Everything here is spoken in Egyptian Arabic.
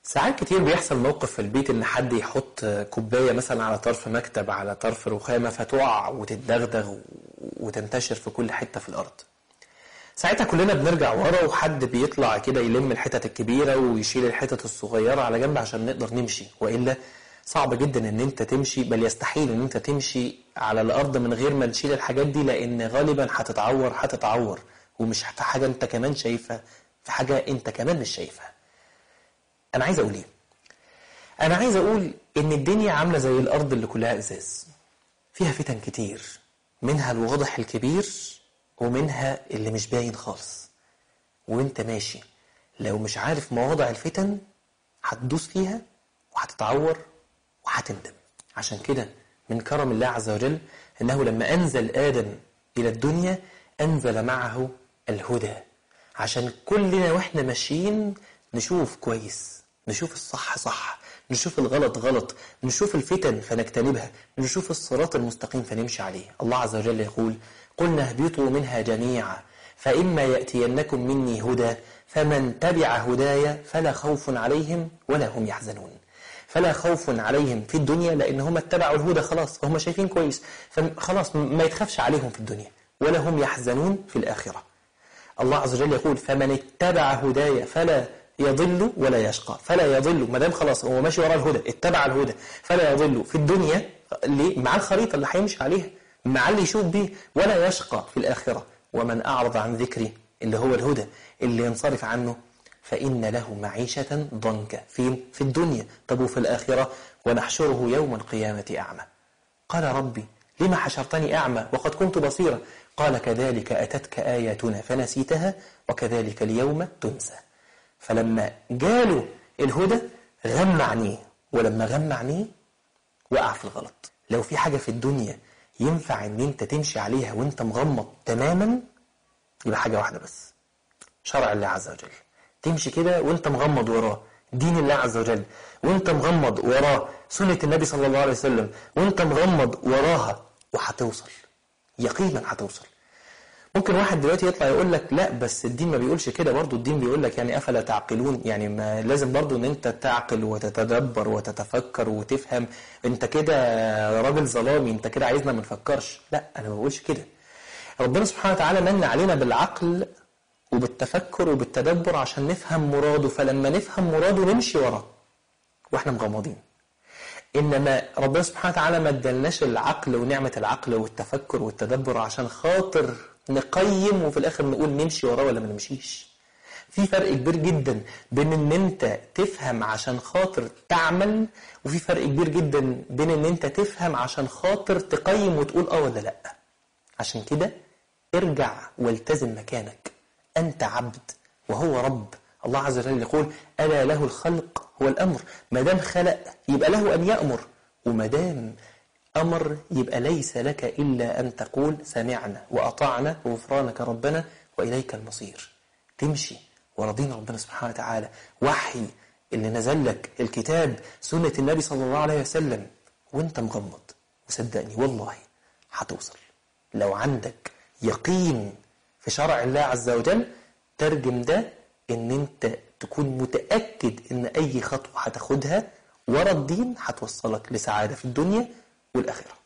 ساعات كتير بيحصل موقف في البيت ان حد يحط كوبايه مثلا على طرف مكتب على طرف رخامه فتقع وتتدغدغ وتنتشر في كل حته في الارض. ساعتها كلنا بنرجع ورا وحد بيطلع كده يلم الحتت الكبيره ويشيل الحتت الصغيره على جنب عشان نقدر نمشي والا صعب جدا ان انت تمشي بل يستحيل ان انت تمشي على الارض من غير ما تشيل الحاجات دي لان غالبا هتتعور هتتعور ومش في حاجه انت كمان شايفها في حاجه انت كمان مش شايفها. انا عايز اقول ايه؟ انا عايز اقول ان الدنيا عامله زي الارض اللي كلها ازاز. فيها فتن كتير منها الواضح الكبير ومنها اللي مش باين خالص. وانت ماشي لو مش عارف مواضع الفتن هتدوس فيها وهتتعور وهتندم. عشان كده من كرم الله عز وجل انه لما انزل ادم الى الدنيا انزل معه الهدى عشان كلنا واحنا ماشيين نشوف كويس نشوف الصح صح نشوف الغلط غلط نشوف الفتن فنجتنبها نشوف الصراط المستقيم فنمشي عليه الله عز وجل يقول قلنا اهبطوا منها جميعا فإما يأتينكم مني هدى فمن تبع هدايا فلا خوف عليهم ولا هم يحزنون فلا خوف عليهم في الدنيا لأن هم اتبعوا الهدى خلاص فهم شايفين كويس فخلاص ما يتخافش عليهم في الدنيا ولا هم يحزنون في الآخرة الله عز وجل يقول فمن اتبع هدايا فلا يضل ولا يشقى فلا يضل ما دام خلاص هو ماشي ورا الهدى اتبع الهدى فلا يضل في الدنيا ليه؟ مع الخريطة اللي هيمشي عليها مع اللي يشوف بيه ولا يشقى في الآخرة ومن أعرض عن ذكري اللي هو الهدى اللي ينصرف عنه فإن له معيشة ضنكا فين؟ في الدنيا طب وفي الآخرة ونحشره يوم القيامة أعمى قال ربي لما حشرتني أعمى وقد كنت بصيرا قال كذلك أتتك آياتنا فنسيتها وكذلك اليوم تنسى فلما جاله الهدى غم عينيه ولما غم عينيه وقع في الغلط لو في حاجة في الدنيا ينفع ان انت تمشي عليها وانت مغمض تماما يبقى حاجة واحدة بس شرع الله عز وجل تمشي كده وانت مغمض وراه دين الله عز وجل وانت مغمض وراه سنة النبي صلى الله عليه وسلم وانت مغمض وراها وهتوصل يقينا هتوصل ممكن واحد دلوقتي يطلع يقول لك لا بس الدين ما بيقولش كده برضه الدين بيقول لك يعني افلا تعقلون يعني ما لازم برضه ان انت تعقل وتتدبر وتتفكر وتفهم انت كده راجل ظلامي انت كده عايزنا ما نفكرش لا انا ما بقولش كده ربنا سبحانه وتعالى من علينا بالعقل وبالتفكر وبالتدبر عشان نفهم مراده فلما نفهم مراده نمشي وراه واحنا مغمضين انما ربنا سبحانه وتعالى ما ادالناش العقل ونعمه العقل والتفكر والتدبر عشان خاطر نقيم وفي الاخر نقول نمشي وراه ولا ما نمشيش في فرق كبير جدا بين ان انت تفهم عشان خاطر تعمل وفي فرق كبير جدا بين ان انت تفهم عشان خاطر تقيم وتقول اه ولا لا عشان كده ارجع والتزم مكانك انت عبد وهو رب الله عز وجل يقول الا له الخلق هو الامر ما دام خلق يبقى له ان يامر وما دام أمر يبقى ليس لك إلا أن تقول سمعنا وأطعنا غفرانك ربنا وإليك المصير تمشي ورضينا ربنا سبحانه وتعالى وحي اللي نزل لك الكتاب سنة النبي صلى الله عليه وسلم وانت مغمض وصدقني والله هتوصل لو عندك يقين في شرع الله عز وجل ترجم ده ان انت تكون متأكد ان اي خطوة هتاخدها ورا الدين هتوصلك لسعادة في الدنيا والآخرة